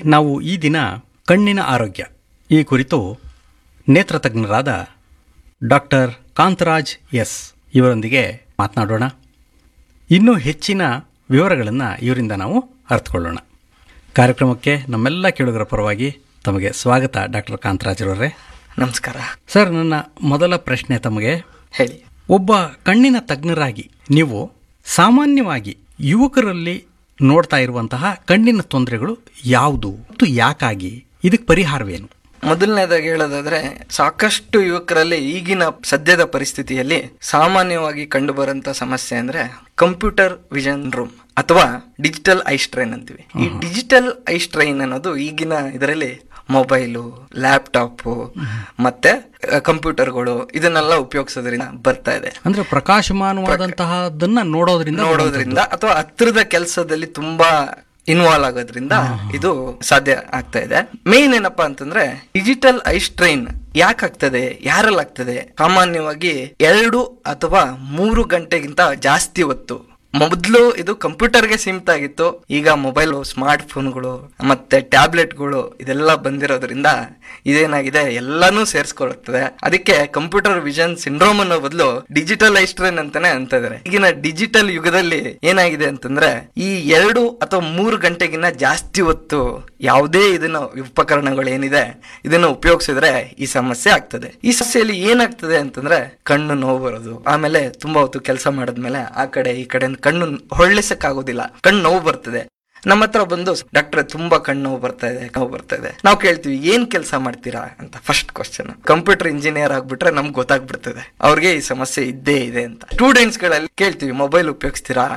ನಾವು ಈ ದಿನ ಕಣ್ಣಿನ ಆರೋಗ್ಯ ಈ ಕುರಿತು ನೇತ್ರ ತಜ್ಞರಾದ ಡಾಕ್ಟರ್ ಕಾಂತರಾಜ್ ಎಸ್ ಇವರೊಂದಿಗೆ ಮಾತನಾಡೋಣ ಇನ್ನೂ ಹೆಚ್ಚಿನ ವಿವರಗಳನ್ನು ಇವರಿಂದ ನಾವು ಅರ್ಥಕೊಳ್ಳೋಣ ಕಾರ್ಯಕ್ರಮಕ್ಕೆ ನಮ್ಮೆಲ್ಲ ಕೇಳುಗರ ಪರವಾಗಿ ತಮಗೆ ಸ್ವಾಗತ ಡಾಕ್ಟರ್ ಕಾಂತರಾಜ್ ಅವರೇ ನಮಸ್ಕಾರ ಸರ್ ನನ್ನ ಮೊದಲ ಪ್ರಶ್ನೆ ತಮಗೆ ಹೇಳಿ ಒಬ್ಬ ಕಣ್ಣಿನ ತಜ್ಞರಾಗಿ ನೀವು ಸಾಮಾನ್ಯವಾಗಿ ಯುವಕರಲ್ಲಿ ನೋಡ್ತಾ ಇರುವಂತಹ ಕಣ್ಣಿನ ತೊಂದರೆಗಳು ಯಾವುದು ಮತ್ತು ಯಾಕಾಗಿ ಇದಕ್ಕೆ ಪರಿಹಾರವೇನು ಮೊದಲನೇದಾಗಿ ಹೇಳೋದಾದ್ರೆ ಸಾಕಷ್ಟು ಯುವಕರಲ್ಲಿ ಈಗಿನ ಸದ್ಯದ ಪರಿಸ್ಥಿತಿಯಲ್ಲಿ ಸಾಮಾನ್ಯವಾಗಿ ಕಂಡುಬರುವಂತ ಸಮಸ್ಯೆ ಅಂದ್ರೆ ಕಂಪ್ಯೂಟರ್ ವಿಷನ್ ರೂಮ್ ಅಥವಾ ಡಿಜಿಟಲ್ ಐ ಸ್ಟ್ರೈನ್ ಅಂತೀವಿ ಈ ಡಿಜಿಟಲ್ ಐ ಸ್ಟ್ರೈನ್ ಅನ್ನೋದು ಈಗಿನ ಇದರಲ್ಲಿ ಮೊಬೈಲು ಲ್ಯಾಪ್ಟಾಪ್ ಮತ್ತೆ ಕಂಪ್ಯೂಟರ್ಗಳು ಇದನ್ನೆಲ್ಲ ಉಪಯೋಗಿಸೋದ್ರಿಂದ ಬರ್ತಾ ಇದೆ ಅಂದ್ರೆ ಪ್ರಕಾಶಮಾನವಾದಂತಹದನ್ನ ನೋಡೋದ್ರಿಂದ ನೋಡೋದ್ರಿಂದ ಅಥವಾ ಹತ್ತಿರದ ಕೆಲಸದಲ್ಲಿ ತುಂಬಾ ಇನ್ವಾಲ್ವ್ ಆಗೋದ್ರಿಂದ ಇದು ಸಾಧ್ಯ ಆಗ್ತಾ ಇದೆ ಮೇನ್ ಏನಪ್ಪಾ ಅಂತಂದ್ರೆ ಡಿಜಿಟಲ್ ಐ ಸ್ಟ್ರೈನ್ ಯಾಕೆ ಆಗ್ತದೆ ಯಾರಲ್ಲಿ ಆಗ್ತದೆ ಸಾಮಾನ್ಯವಾಗಿ ಎರಡು ಅಥವಾ ಮೂರು ಗಂಟೆಗಿಂತ ಜಾಸ್ತಿ ಹೊತ್ತು ಮೊದಲು ಇದು ಕಂಪ್ಯೂಟರ್ಗೆ ಸೀಮಿತ ಆಗಿತ್ತು ಈಗ ಮೊಬೈಲ್ ಸ್ಮಾರ್ಟ್ ಫೋನ್ಗಳು ಮತ್ತೆ ಟ್ಯಾಬ್ಲೆಟ್ಗಳು ಇದೆಲ್ಲ ಬಂದಿರೋದ್ರಿಂದ ಇದೇನಾಗಿದೆ ಎಲ್ಲಾನು ಸೇರಿಸ್ಕೊಳ್ಳುತ್ತದೆ ಅದಕ್ಕೆ ಕಂಪ್ಯೂಟರ್ ವಿಷನ್ ಸಿಂಡ್ರೋಮ್ ಅನ್ನೋ ಬದಲು ಡಿಜಿಟಲ್ ಐಸ್ಟ್ರೇನ್ ಅಂತಾನೆ ಅಂತ ಇದಾರೆ ಈಗಿನ ಡಿಜಿಟಲ್ ಯುಗದಲ್ಲಿ ಏನಾಗಿದೆ ಅಂತಂದ್ರೆ ಈ ಎರಡು ಅಥವಾ ಮೂರು ಗಂಟೆಗಿನ್ನ ಜಾಸ್ತಿ ಹೊತ್ತು ಯಾವುದೇ ಇದನ್ನ ಉಪಕರಣಗಳು ಏನಿದೆ ಇದನ್ನ ಉಪಯೋಗಿಸಿದ್ರೆ ಈ ಸಮಸ್ಯೆ ಆಗ್ತದೆ ಈ ಸಮಸ್ಯೆಯಲ್ಲಿ ಏನಾಗ್ತದೆ ಅಂತಂದ್ರೆ ಕಣ್ಣು ನೋವು ಬರೋದು ಆಮೇಲೆ ತುಂಬಾ ಹೊತ್ತು ಕೆಲಸ ಮಾಡಿದ್ಮೇಲೆ ಆ ಕಡೆ ಈ ಕಡೆ ಕಣ್ಣು ಹೊಳ್ಳಿಸಕ್ ಆಗೋದಿಲ್ಲ ಕಣ್ಣು ನೋವು ಬರ್ತದೆ ನಮ್ಮ ಹತ್ರ ಬಂದು ಡಾಕ್ಟರ್ ತುಂಬಾ ಕಣ್ಣು ನೋವು ಬರ್ತಾ ಇದೆ ನೋವು ಬರ್ತಾ ಇದೆ ನಾವು ಕೇಳ್ತೀವಿ ಏನ್ ಕೆಲಸ ಮಾಡ್ತೀರಾ ಅಂತ ಫಸ್ಟ್ ಕ್ವಶನ್ ಕಂಪ್ಯೂಟರ್ ಇಂಜಿನಿಯರ್ ಆಗ್ಬಿಟ್ರೆ ನಮ್ಗೆ ಗೊತ್ತಾಗ್ಬಿಡ್ತದೆ ಅವ್ರಿಗೆ ಈ ಸಮಸ್ಯೆ ಇದ್ದೇ ಇದೆ ಅಂತ ಸ್ಟೂಡೆಂಟ್ಸ್ ಗಳಲ್ಲಿ ಕೇಳ್ತೀವಿ ಮೊಬೈಲ್ ಉಪಯೋಗಿಸ್ತೀರಾ